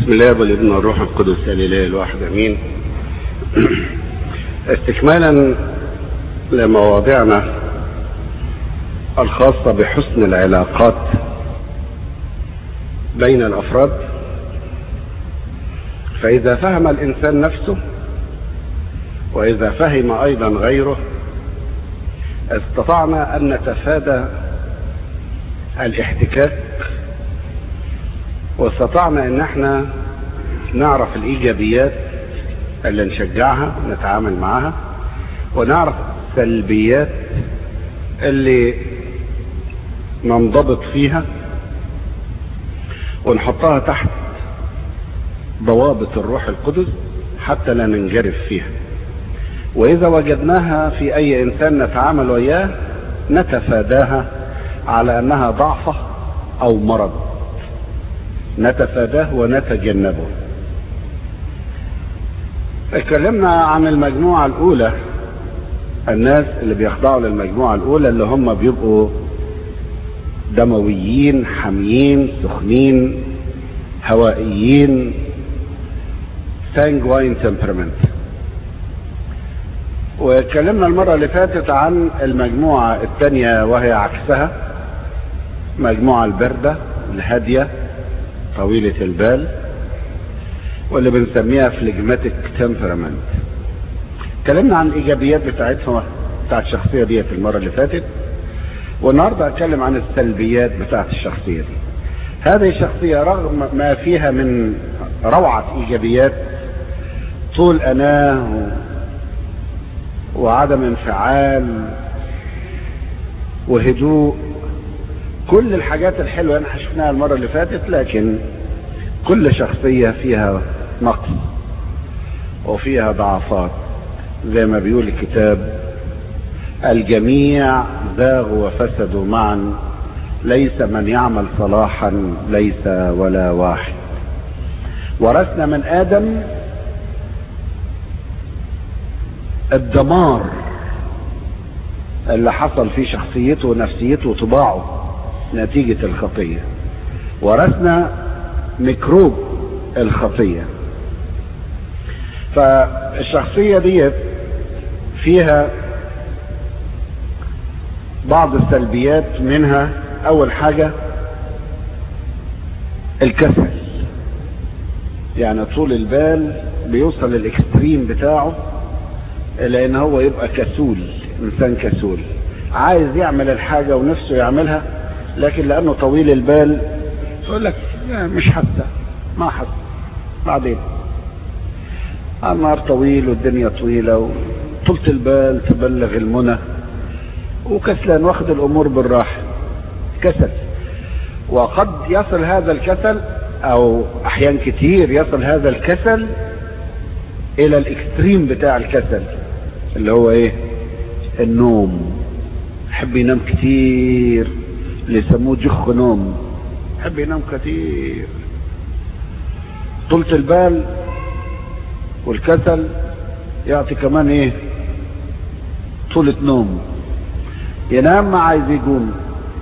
بسم الله والابن والروح القدس الاله الواحد امين استكمالا لمواضيعنا الخاصة بحسن العلاقات بين الافراد فاذا فهم الانسان نفسه واذا فهم ايضا غيره استطعنا ان نتفادى الاحتكاك واستطعنا ان احنا نعرف الايجابيات اللي نشجعها ونتعامل معها ونعرف السلبيات اللي ننضبط فيها ونحطها تحت ضوابط الروح القدس حتى لا ننجرف فيها واذا وجدناها في اي انسان نتعامل وياه نتفاداها على انها ضعفه او مرض نتفاداه ونتجنبه اتكلمنا عن المجموعة الأولى الناس اللي بيخضعوا للمجموعة الأولى اللي هم بيبقوا دمويين حاميين سخنين هوائيين sanguine temperament واتكلمنا المرة اللي فاتت عن المجموعة الثانية وهي عكسها مجموعة الباردة الهادية طويلة البال واللي بنسميها فليجماتيك تمبرمنت اتكلمنا عن الايجابيات بتاعتها بتاعت الشخصية دي في المرة اللي فاتت والنهاردة هتكلم عن السلبيات بتاعت الشخصية دي هذه الشخصية رغم ما فيها من روعة ايجابيات طول اناه وعدم انفعال وهدوء كل الحاجات الحلوة اللي احنا شفناها المرة اللي فاتت لكن كل شخصية فيها نقص وفيها ضعفات زي ما بيقول الكتاب الجميع زاغوا وفسدوا معا ليس من يعمل صلاحا ليس ولا واحد ورثنا من ادم الدمار اللي حصل في شخصيته ونفسيته وطباعه نتيجة الخطية ورثنا ميكروب الخطية فالشخصية ديت فيها بعض السلبيات منها اول حاجة الكسل يعني طول البال بيوصل للاكستريم بتاعه لان هو يبقى كسول انسان كسول عايز يعمل الحاجة ونفسه يعملها لكن لانه طويل البال يقول لك مش حاسه ما حاسه بعدين النهار طويل والدنيا طويله وطولة البال تبلغ المنى وكسلان واخد الامور بالراحه كسل وقد يصل هذا الكسل او احيان كتير يصل هذا الكسل الى الاكستريم بتاع الكسل اللي هو ايه النوم يحب ينام كتير اللي يسموه جخ نوم يحب ينام كتير طولة البال والكسل يعطي كمان ايه طولة نوم ينام ما عايز يقوم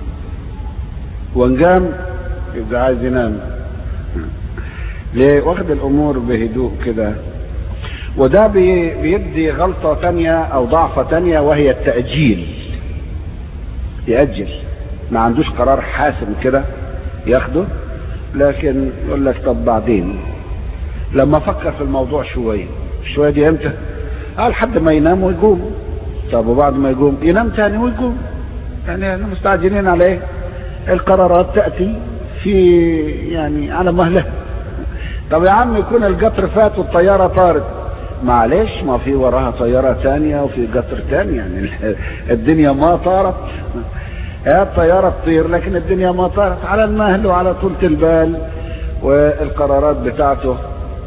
وانقام يبقى عايز ينام ليه واخد الامور بهدوء كده وده بيدي غلطة تانية او ضعفة تانية وهي التأجيل يأجل ما عندوش قرار حاسم كده ياخده لكن يقول لك طب بعدين لما افكر في الموضوع شويه شويه دي امتى قال لحد ما ينام ويقوم طب وبعد ما يقوم ينام تاني ويقوم يعني احنا مستعجلين على ايه القرارات تاتي في يعني على مهلها طب يا عم يكون القطر فات والطياره طارت معلش ما في وراها طياره تانية وفي قطر تاني يعني الدنيا ما طارت هي الطيارة تطير لكن الدنيا ما طارت على المهل وعلى طولة البال والقرارات بتاعته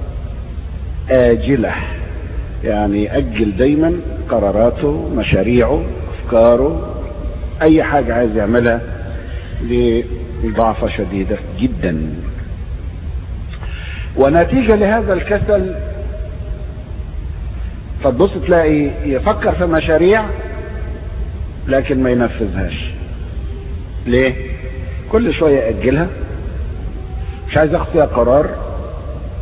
آجلة يعني أجل دايما قراراته مشاريعه أفكاره أي حاجة عايز يعملها لضعفة شديدة جدا ونتيجة لهذا الكسل فتبص تلاقي يفكر في مشاريع لكن ما ينفذهاش ليه كل شوية يأجلها مش عايز ياخد فيها قرار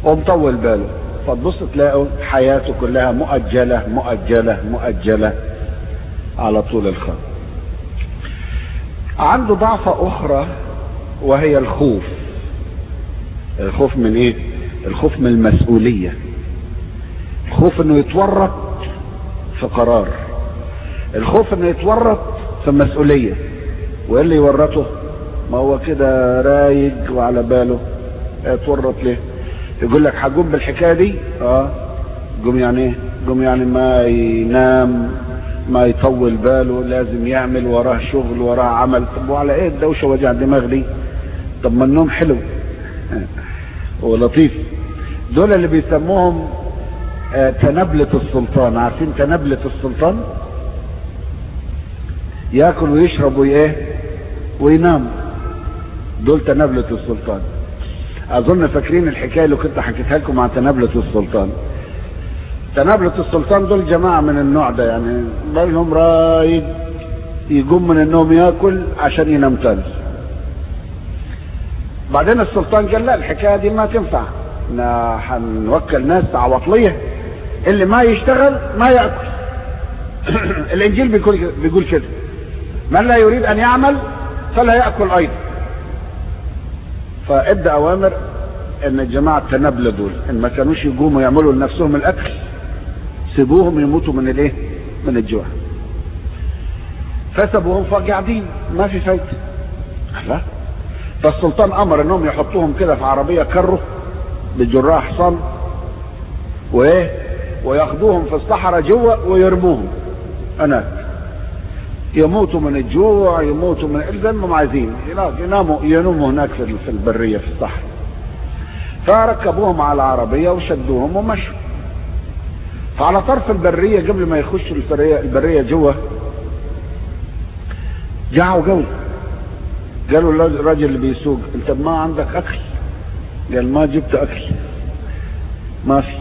ومطول باله فتبص تلاقوا حياته كلها مؤجلة مؤجلة مؤجلة على طول الخط عنده ضعفة أخرى وهي الخوف الخوف من إيه؟ الخوف من المسؤولية الخوف إنه يتورط في قرار الخوف إنه يتورط في مسؤولية وإيه اللي يورطه؟ ما هو كده رايق وعلى باله يتورط ليه؟ يقول لك هقوم بالحكايه دي اه قوم يعني ايه قوم يعني ما ينام ما يطول باله لازم يعمل وراه شغل وراه عمل طب وعلى ايه الدوشه وجع الدماغ دي طب ما النوم حلو ولطيف دول اللي بيسموهم آه تنبلة السلطان عارفين تنبلة السلطان ياكل ويشرب وايه وينام دول تنبلة السلطان اظن فاكرين الحكايه اللي كنت حكيتها لكم عن تنابلة السلطان تنابلة السلطان دول جماعه من النوع ده يعني بالهم رايد يقوم من النوم ياكل عشان ينام تاني بعدين السلطان قال لا الحكايه دي ما تنفع احنا هنوكل ناس عواطليه اللي ما يشتغل ما ياكل الانجيل بيقول بيقول كده من لا يريد ان يعمل فلا ياكل ايضا فادى اوامر ان الجماعه التنابله دول ان ما كانوش يقوموا يعملوا لنفسهم الاكل سيبوهم يموتوا من الايه؟ من الجوع. فسبوهم فقاعدين ما في فايده. لا فالسلطان امر انهم يحطوهم كده في عربيه كره بجراح حصان وايه؟ وياخدوهم في الصحراء جوه ويرموهم هناك. يموتوا من الجوع يموتوا من زي ما عايزين يناموا يناموا هناك في البريه في الصحراء فركبوهم على العربيه وشدوهم ومشوا فعلى طرف البريه قبل ما يخشوا البريه البريه جوه جاعوا قوي قالوا الراجل اللي بيسوق انت ما عندك اكل قال ما جبت اكل ما في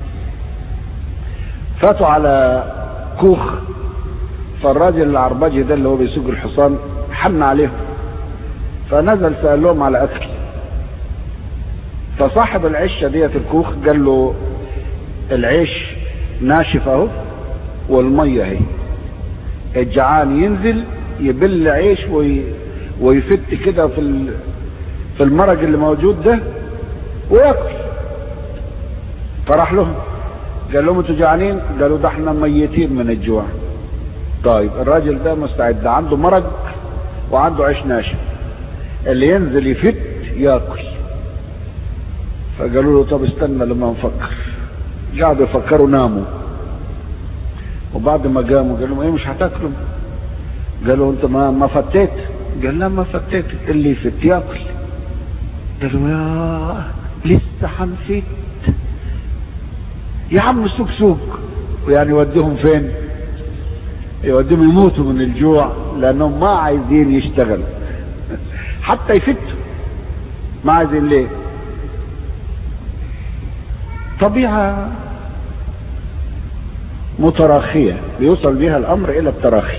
فاتوا على كوخ فالراجل العربجي ده اللي هو بيسوق الحصان حن عليهم فنزل سأل لهم على أكل فصاحب العشة ديت الكوخ قال له العيش ناشف اهو والمية اهي الجعان ينزل يبل عيش وي... ويفت كده في ال... في المرق اللي موجود ده وياكل فراح لهم قال لهم انتوا جعانين قالوا ده احنا ميتين من الجوع طيب الراجل ده مستعد عنده مرق وعنده عيش ناشف اللي ينزل يفت ياكل فقالوا له طب استنى لما نفكر قعدوا يفكروا ناموا وبعد ما قاموا قالوا ايه مش هتاكلوا قالوا انت ما ما فتيت قال لا ما فتيت اللي يفت ياكل قالوا يا لسه هنفت يا عم سوق سوق ويعني يوديهم فين يوديهم يموتوا من الجوع لانهم ما عايزين يشتغلوا حتى يفتوا ما عايزين ليه طبيعة متراخية بيوصل بها الأمر إلى التراخي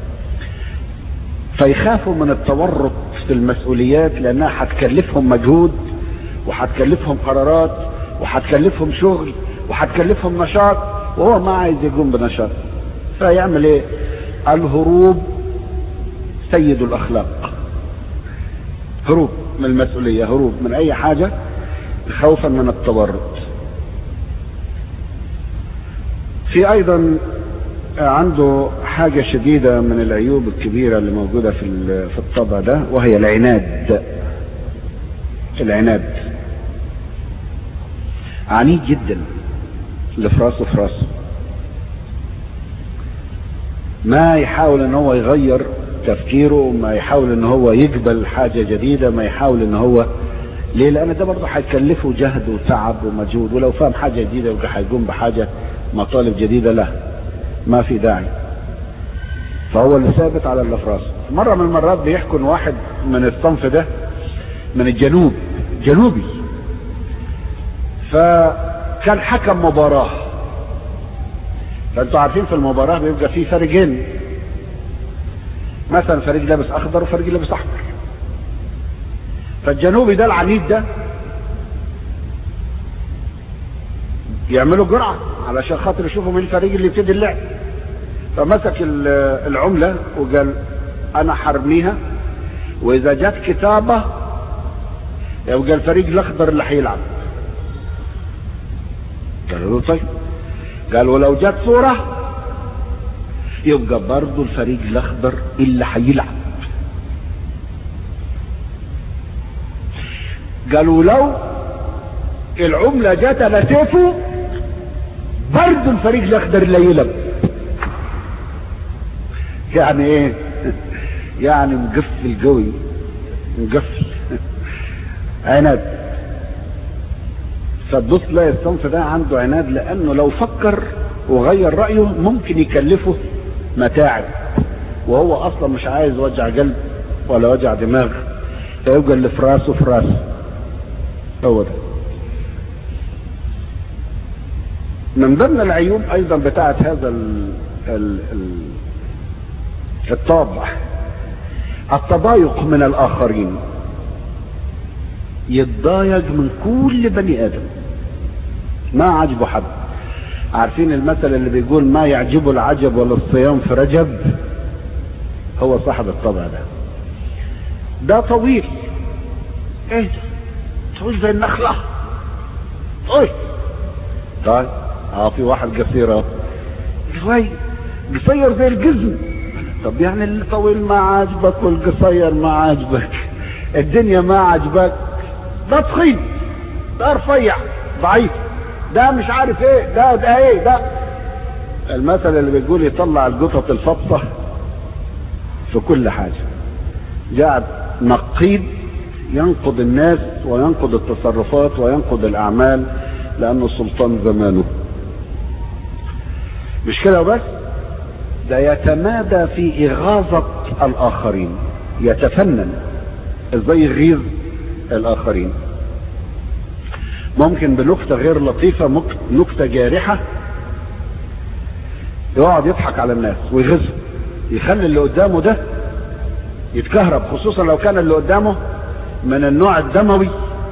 فيخافوا من التورط في المسؤوليات لأنها هتكلفهم مجهود وهتكلفهم قرارات وهتكلفهم شغل وهتكلفهم نشاط وهو ما عايز يقوم بنشاط فيعمل ايه الهروب سيد الاخلاق هروب من المسؤولية هروب من اي حاجة خوفا من التورط في ايضا عنده حاجة شديدة من العيوب الكبيرة اللي موجودة في في الطبع ده وهي العناد العناد عنيد جدا اللي في راسه في راسه ما يحاول ان هو يغير تفكيره ما يحاول ان هو يقبل حاجة جديدة ما يحاول ان هو ليه لان ده برضه هيكلفه جهد وتعب ومجهود ولو فهم حاجة جديدة يبقى هيقوم بحاجة مطالب جديدة له ما في داعي فهو اللي ثابت على اللي في راسه مرة من المرات بيحكوا ان واحد من الصنف ده من الجنوب جنوبي فكان حكم مباراة فانتوا عارفين في المباراة بيبقى فيه فريقين مثلا فريق لابس اخضر وفريق لابس احمر فالجنوبي ده العنيد ده يعملوا جرعة علشان خاطر يشوفوا مين الفريق اللي يبتدي اللعب فمسك العملة وقال انا حرميها واذا جت كتابة يبقى الفريق الاخضر اللي هيلعب قالوا له طيب قال ولو جت صورة يبقى برضه الفريق الاخضر اللي هيلعب قالوا لو العملة جت على سيفه برضه الفريق الاخضر اللي يلعب يعني ايه يعني مقفل قوي مقفل عناد فتبص تلاقي الصنف ده عنده عناد لانه لو فكر وغير رايه ممكن يكلفه متاعب وهو اصلا مش عايز وجع قلب ولا وجع دماغ فيبقى اللي في راسه في راسه هو ده من ضمن العيوب ايضا بتاعت هذا ال ال ال الطابع التضايق من الاخرين يتضايق من كل بني ادم ما عجبه حد عارفين المثل اللي بيقول ما يعجبه العجب ولا الصيام في رجب هو صاحب الطبع ده ده طويل ايه ده طويل زي النخلة طيب طيب اه في واحد قصير اهو شوي قصير زي الجزم طب يعني اللي طويل ما عاجبك والقصير ما عاجبك الدنيا ما عاجبك ده تخين ده رفيع ضعيف ده مش عارف ايه ده ده ايه ده المثل اللي بيقول يطلع القطط الفطة في كل حاجة قاعد نقيض ينقض الناس وينقض التصرفات وينقض الاعمال لانه سلطان زمانه مش كده بس ده يتمادى في إغاظة الآخرين يتفنن ازاي يغيظ الآخرين ممكن بنكتة غير لطيفة نكتة جارحة يقعد يضحك على الناس ويغيظهم يخلي اللي قدامه ده يتكهرب خصوصا لو كان اللي قدامه من النوع الدموي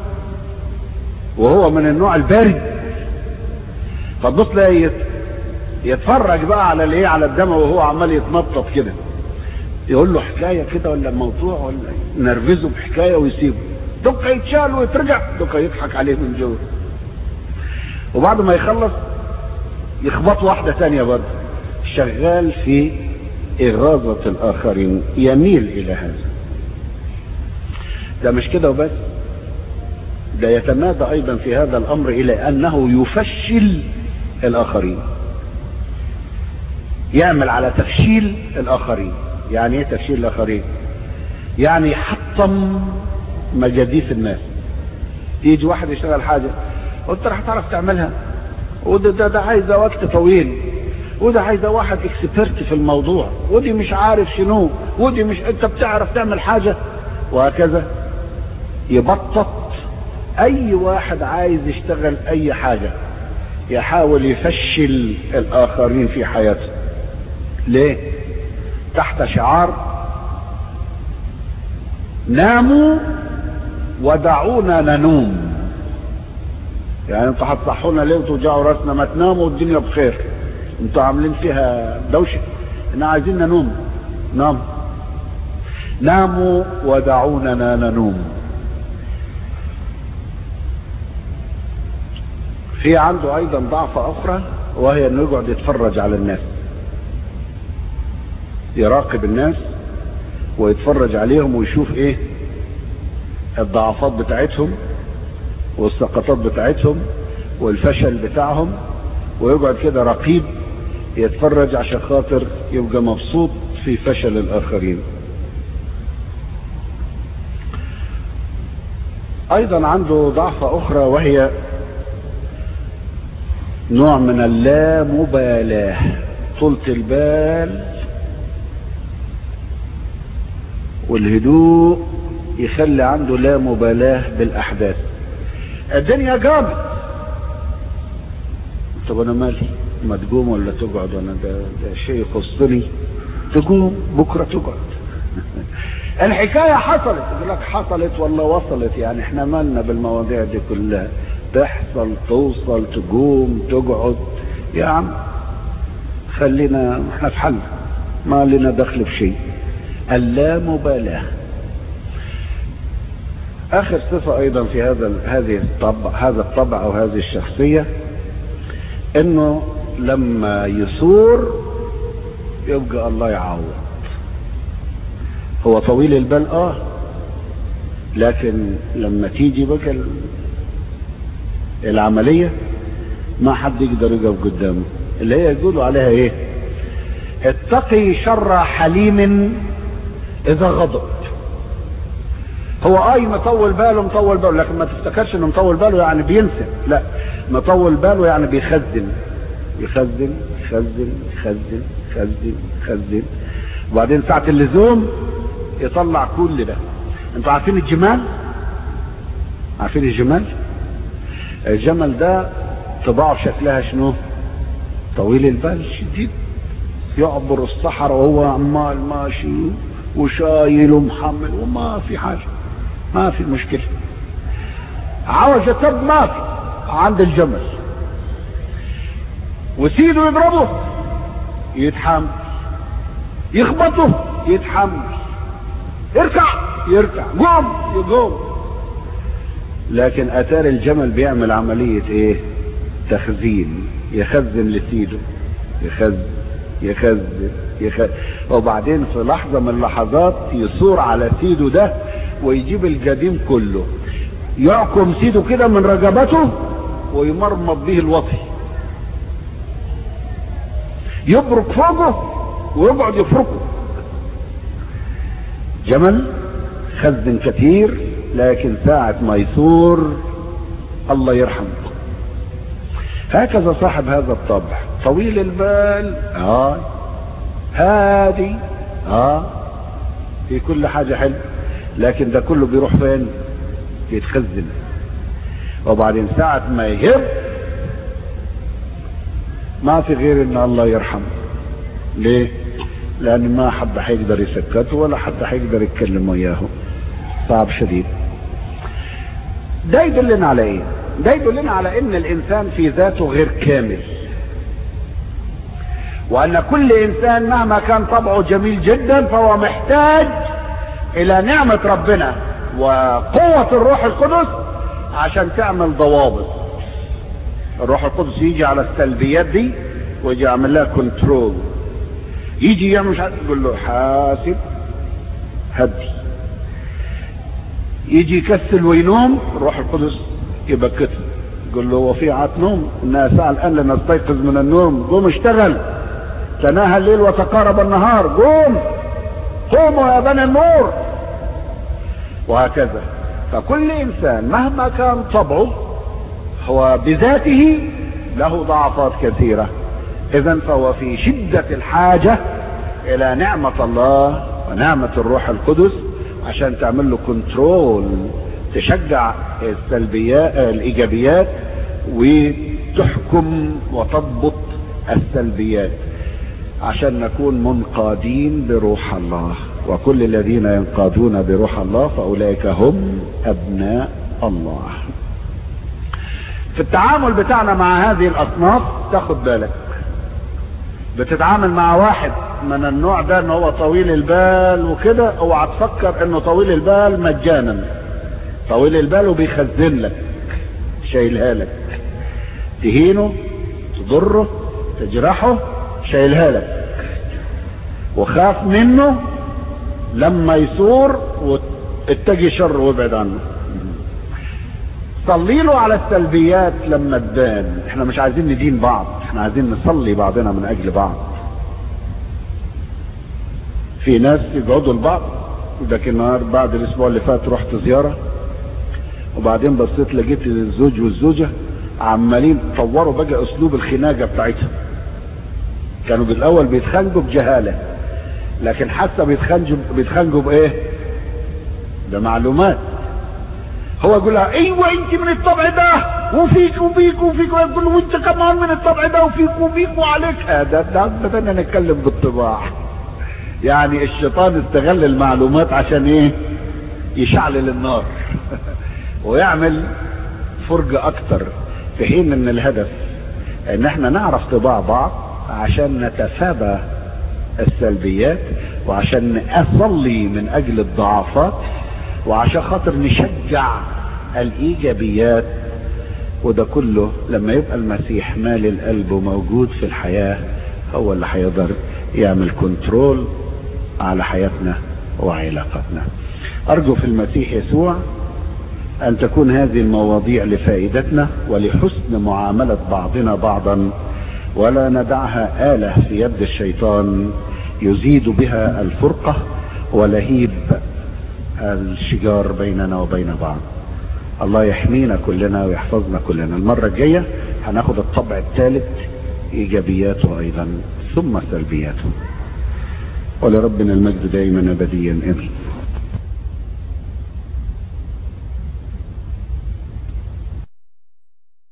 وهو من النوع البارد فتبص تلاقي يتفرج بقى على الايه على الدم وهو عمال يتنطط كده يقول له حكايه كده ولا موضوع ولا نرفزه بحكايه ويسيبه دقه يتشال ويترجع دقه يضحك عليه من جوه وبعد ما يخلص يخبط واحده ثانيه برضه شغال في إغاظة الآخرين يميل إلى هذا ده مش كده وبس ده يتمادى أيضا في هذا الأمر إلى أنه يفشل الآخرين يعمل على تفشيل الآخرين يعني إيه تفشيل الآخرين يعني يحطم مجاديف الناس يجي واحد يشتغل حاجة وانت راح تعرف تعملها وده ده, ده عايزة وقت طويل وده عايزة واحد اكسبرت في الموضوع ودي مش عارف شنو ودي مش انت بتعرف تعمل حاجة وهكذا يبطط اي واحد عايز يشتغل اي حاجة يحاول يفشل الاخرين في حياته ليه تحت شعار ناموا ودعونا ننوم يعني انتوا هتصحونا ليه وتوجعوا راسنا ما تناموا والدنيا بخير انتوا عاملين فيها دوشه احنا عايزين ننوم نام ناموا ودعوننا ننوم في عنده ايضا ضعفة اخرى وهي انه يقعد يتفرج على الناس يراقب الناس ويتفرج عليهم ويشوف ايه الضعفات بتاعتهم والسقطات بتاعتهم والفشل بتاعهم ويقعد كده رقيب يتفرج عشان خاطر يبقى مبسوط في فشل الاخرين ايضا عنده ضعفة اخرى وهي نوع من اللامبالاة طولة البال والهدوء يخلي عنده لا مبالاة بالاحداث الدنيا جامد طب انا مالي ما تقوم ولا تقعد انا ده, ده شيء يخصني تقوم بكره تقعد الحكايه حصلت يقول لك حصلت ولا وصلت يعني احنا مالنا بالمواضيع دي كلها تحصل توصل تقوم تقعد يا عم خلينا احنا في حل ما لنا دخل في شيء اللامبالاة اخر صفة ايضا في هذا هذه الطبع هذا الطبع او هذه الشخصية انه لما يثور يبقى الله يعوض هو طويل البال اه لكن لما تيجي بقى العملية ما حد يقدر يقف قدامه اللي هي يقولوا عليها ايه اتقي شر حليم اذا غضب هو اي مطول باله مطول باله لكن ما تفتكرش انه مطول باله يعني بينسى لا مطول باله يعني بيخزن يخزن يخزن يخزن يخزن يخزن وبعدين ساعة اللزوم يطلع كل ده انتوا عارفين الجمال عارفين الجمال الجمل ده طباعه شكلها شنو طويل البال شديد يعبر الصحراء وهو عمال ماشي وشايل ومحمل وما في حاجة ما في مشكلة عاوز تب ما في عند الجمل وسيده يضربه يتحمل يخبطه يتحمل اركع يركع قوم يقوم لكن اتار الجمل بيعمل عملية ايه تخزين يخزن لسيده يخزن يخزن يخزن وبعدين في لحظة من اللحظات يثور على سيده ده ويجيب القديم كله يعكم سيده كده من رقبته ويمرمط به الوطي يبرك فوقه ويقعد يفركه جمل خزن كثير لكن ساعة ما يثور الله يرحمه هكذا صاحب هذا الطبع طويل البال اه هادي اه في كل حاجة حلو لكن ده كله بيروح فين يتخزن وبعدين ساعة ما يهب ما في غير ان الله يرحمه ليه لان ما حد حيقدر يسكته ولا حد حيقدر يتكلم وياه صعب شديد ده يدلنا على ايه ده يدلنا على ان الانسان في ذاته غير كامل وان كل انسان مهما كان طبعه جميل جدا فهو محتاج الى نعمة ربنا وقوة الروح القدس عشان تعمل ضوابط الروح القدس يجي على السلبيات دي ويجي يعمل لها كنترول يجي يعمل مش عارف يقول له حاسب هدي يجي يكسل وينوم الروح القدس يبكته يقول له هو في عاد نوم انها ساعة الان لنستيقظ من النوم قوم اشتغل تناهى الليل وتقارب النهار قوم قوموا يا بني النور وهكذا فكل انسان مهما كان طبعه هو بذاته له ضعفات كثيرة اذا فهو في شدة الحاجة الى نعمة الله ونعمة الروح القدس عشان تعمل له كنترول تشجع السلبيات الايجابيات وتحكم وتضبط السلبيات عشان نكون منقادين بروح الله وكل الذين ينقادون بروح الله فاولئك هم ابناء الله في التعامل بتاعنا مع هذه الاصناف تاخد بالك بتتعامل مع واحد من النوع ده ان هو طويل البال وكده اوعى تفكر انه طويل البال مجانا طويل البال وبيخزن لك شايلها لك تهينه تضره تجرحه شايلها لك وخاف منه لما يثور واتجي شر وابعد عنه صلي له على السلبيات لما تبان احنا مش عايزين ندين بعض احنا عايزين نصلي بعضنا من اجل بعض في ناس يقعدوا لبعض لكن النهار بعد الاسبوع اللي فات رحت زيارة وبعدين بصيت لقيت الزوج والزوجة عمالين طوروا بقى اسلوب الخناقة بتاعتهم كانوا بالاول بيتخانقوا بجهالة لكن حتى بيتخانقوا بيتخانقوا بايه بمعلومات هو يقول لها ايوه انت من الطبع ده وفيك وفيك وفيك ويقول له وانت كمان من الطبع ده وفيك وفيك وعليك هذا ده بدنا نتكلم بالطباع يعني الشيطان استغل المعلومات عشان ايه يشعلل النار ويعمل فرجة اكتر في حين ان الهدف ان احنا نعرف طباع بعض عشان نتفادى السلبيات وعشان نصلي من اجل الضعفات وعشان خاطر نشجع الايجابيات وده كله لما يبقى المسيح مال القلب وموجود في الحياة هو اللي هيقدر يعمل كنترول على حياتنا وعلاقاتنا ارجو في المسيح يسوع ان تكون هذه المواضيع لفائدتنا ولحسن معاملة بعضنا بعضا ولا ندعها آلة في يد الشيطان يزيد بها الفرقة ولهيب الشجار بيننا وبين بعض الله يحمينا كلنا ويحفظنا كلنا المرة الجاية هناخد الطبع الثالث ايجابياته ايضا ثم سلبياته ولربنا المجد دائما ابديا امين